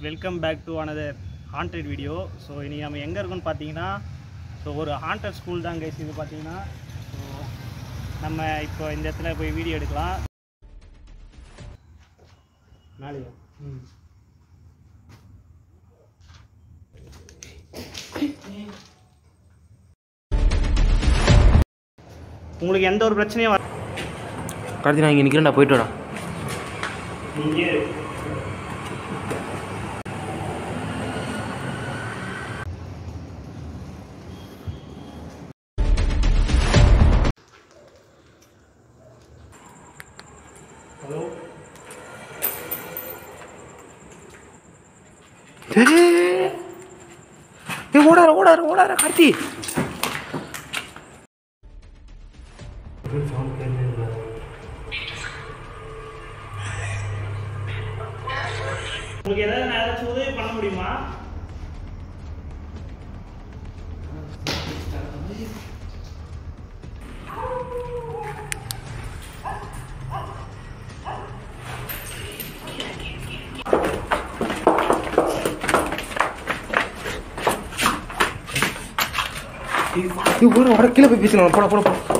welcome back to another haunted video so இன்றைக்கி நம்ம எங்கே இருக்கோம்னு பார்த்தீங்கன்னா ஸோ ஒரு ஹாண்டட் ஸ்கூல் தான் கைஸ் இது பார்த்தீங்கன்னா ஸோ நம்ம இப்போ இந்த இடத்துல போய் வீடியோ எடுக்கலாம் நாளையா ம் உங்களுக்கு எந்த ஒரு பிரச்சனையும் வர கார்த்தி நான் இங்கே நிற்கிறேன்டா போயிட்டு வரேன் இங்கே ஹலோ ஏ ஓடார ஓடார ஓடார கார்த்தி உங்களுக்கு ஏதாவது நான் ஏதாச்சும் உதவி பண்ண முடியுமா ஏ ஓட ஓட கீழே போய் பேசலாம் போட போட போட